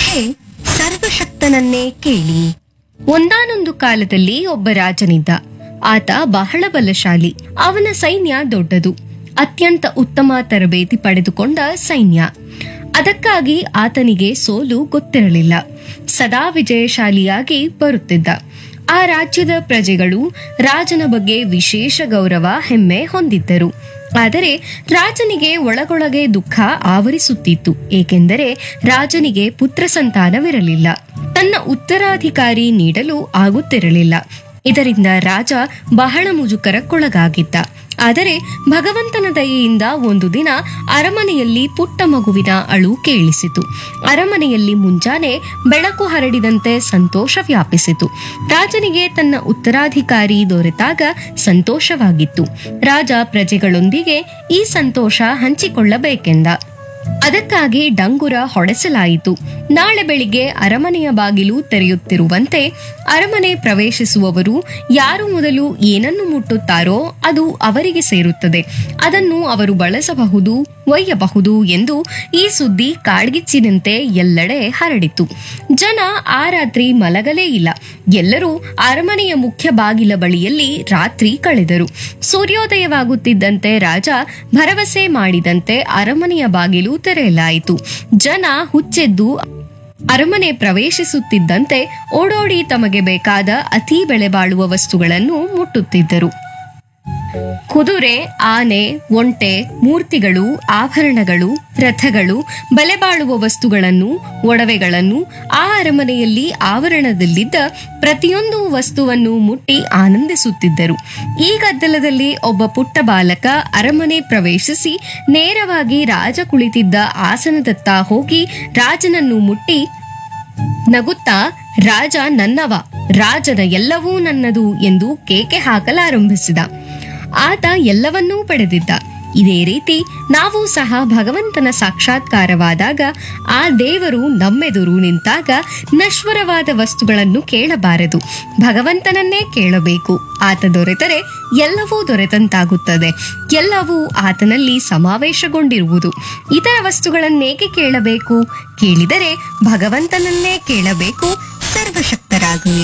ಅದಕ್ಕೆ ಸರ್ವಶಕ್ತನನ್ನೇ ಕೇಳಿ ಒಂದಾನೊಂದು ಕಾಲದಲ್ಲಿ ಒಬ್ಬ ರಾಜನಿದ್ದ ಆತ ಬಹಳ ಬಲಶಾಲಿ ಅವನ ಸೈನ್ಯ ದೊಡ್ಡದು ಅತ್ಯಂತ ಉತ್ತಮ ತರಬೇತಿ ಪಡೆದುಕೊಂಡ ಸೈನ್ಯ ಅದಕ್ಕಾಗಿ ಆತನಿಗೆ ಸೋಲು ಗೊತ್ತಿರಲಿಲ್ಲ ಸದಾ ವಿಜಯಶಾಲಿಯಾಗಿ ಬರುತ್ತಿದ್ದ ಆ ರಾಜ್ಯದ ಪ್ರಜೆಗಳು ರಾಜನ ಬಗ್ಗೆ ವಿಶೇಷ ಗೌರವ ಹೆಮ್ಮೆ ಹೊಂದಿದ್ದರು ಆದರೆ ರಾಜನಿಗೆ ಒಳಗೊಳಗೆ ದುಃಖ ಆವರಿಸುತ್ತಿತ್ತು ಏಕೆಂದರೆ ರಾಜನಿಗೆ ಪುತ್ರ ಸಂತಾನವಿರಲಿಲ್ಲ ತನ್ನ ಉತ್ತರಾಧಿಕಾರಿ ನೀಡಲು ಆಗುತ್ತಿರಲಿಲ್ಲ ಇದರಿಂದ ರಾಜ ಬಹಳ ಮುಜುಕರಕ್ಕೊಳಗಾಗಿದ್ದ ಆದರೆ ಭಗವಂತನ ದಯೆಯಿಂದ ಒಂದು ದಿನ ಅರಮನೆಯಲ್ಲಿ ಪುಟ್ಟ ಮಗುವಿನ ಅಳು ಕೇಳಿಸಿತು ಅರಮನೆಯಲ್ಲಿ ಮುಂಜಾನೆ ಬೆಳಕು ಹರಡಿದಂತೆ ಸಂತೋಷ ವ್ಯಾಪಿಸಿತು ರಾಜನಿಗೆ ತನ್ನ ಉತ್ತರಾಧಿಕಾರಿ ದೊರೆತಾಗ ಸಂತೋಷವಾಗಿತ್ತು ರಾಜ ಪ್ರಜೆಗಳೊಂದಿಗೆ ಈ ಸಂತೋಷ ಹಂಚಿಕೊಳ್ಳಬೇಕೆಂದ ಅದಕ್ಕಾಗಿ ಡಂಗುರ ಹೊಡೆಸಲಾಯಿತು ನಾಳೆ ಬೆಳಿಗ್ಗೆ ಅರಮನೆಯ ಬಾಗಿಲು ತೆರೆಯುತ್ತಿರುವಂತೆ ಅರಮನೆ ಪ್ರವೇಶಿಸುವವರು ಯಾರು ಮೊದಲು ಏನನ್ನು ಮುಟ್ಟುತ್ತಾರೋ ಅದು ಅವರಿಗೆ ಸೇರುತ್ತದೆ ಅದನ್ನು ಅವರು ಬಳಸಬಹುದು ಒಯ್ಯಬಹುದು ಎಂದು ಈ ಸುದ್ದಿ ಕಾಡ್ಗಿಚ್ಚಿನಂತೆ ಎಲ್ಲೆಡೆ ಹರಡಿತು ಜನ ಆ ರಾತ್ರಿ ಮಲಗಲೇ ಇಲ್ಲ ಎಲ್ಲರೂ ಅರಮನೆಯ ಮುಖ್ಯ ಬಾಗಿಲ ಬಳಿಯಲ್ಲಿ ರಾತ್ರಿ ಕಳೆದರು ಸೂರ್ಯೋದಯವಾಗುತ್ತಿದ್ದಂತೆ ರಾಜ ಭರವಸೆ ಮಾಡಿದಂತೆ ಅರಮನೆಯ ಬಾಗಿಲು ತೆರೆಯಲಾಯಿತು ಜನ ಹುಚ್ಚೆದ್ದು ಅರಮನೆ ಪ್ರವೇಶಿಸುತ್ತಿದ್ದಂತೆ ಓಡೋಡಿ ತಮಗೆ ಬೇಕಾದ ಅತಿ ಬೆಲೆ ಬಾಳುವ ವಸ್ತುಗಳನ್ನು ಮುಟ್ಟುತ್ತಿದ್ದರು ಕುದುರೆ ಆನೆ ಒಂಟೆ ಮೂರ್ತಿಗಳು ಆಭರಣಗಳು ರಥಗಳು ಬೆಲೆ ಬಾಳುವ ವಸ್ತುಗಳನ್ನು ಒಡವೆಗಳನ್ನು ಆ ಅರಮನೆಯಲ್ಲಿ ಆವರಣದಲ್ಲಿದ್ದ ಪ್ರತಿಯೊಂದು ವಸ್ತುವನ್ನು ಮುಟ್ಟಿ ಆನಂದಿಸುತ್ತಿದ್ದರು ಈ ಗದ್ದಲದಲ್ಲಿ ಒಬ್ಬ ಪುಟ್ಟ ಬಾಲಕ ಅರಮನೆ ಪ್ರವೇಶಿಸಿ ನೇರವಾಗಿ ರಾಜ ಕುಳಿತಿದ್ದ ಆಸನದತ್ತ ಹೋಗಿ ರಾಜನನ್ನು ಮುಟ್ಟಿ ನಗುತ್ತಾ ರಾಜ ನನ್ನವ ರಾಜನ ಎಲ್ಲವೂ ನನ್ನದು ಎಂದು ಕೇಕೆ ಹಾಕಲಾರಂಭಿಸಿದ ಆತ ಎಲ್ಲವನ್ನೂ ಪಡೆದಿದ್ದ ಇದೇ ರೀತಿ ನಾವು ಸಹ ಭಗವಂತನ ಸಾಕ್ಷಾತ್ಕಾರವಾದಾಗ ಆ ದೇವರು ನಮ್ಮೆದುರು ನಿಂತಾಗ ನಶ್ವರವಾದ ವಸ್ತುಗಳನ್ನು ಕೇಳಬಾರದು ಭಗವಂತನನ್ನೇ ಕೇಳಬೇಕು ಆತ ದೊರೆತರೆ ಎಲ್ಲವೂ ದೊರೆತಂತಾಗುತ್ತದೆ ಎಲ್ಲವೂ ಆತನಲ್ಲಿ ಸಮಾವೇಶಗೊಂಡಿರುವುದು ಇತರ ವಸ್ತುಗಳನ್ನೇಕೆ ಕೇಳಬೇಕು ಕೇಳಿದರೆ ಭಗವಂತನನ್ನೇ ಕೇಳಬೇಕು ಸರ್ವಶಕ್ತರಾಗುವೆ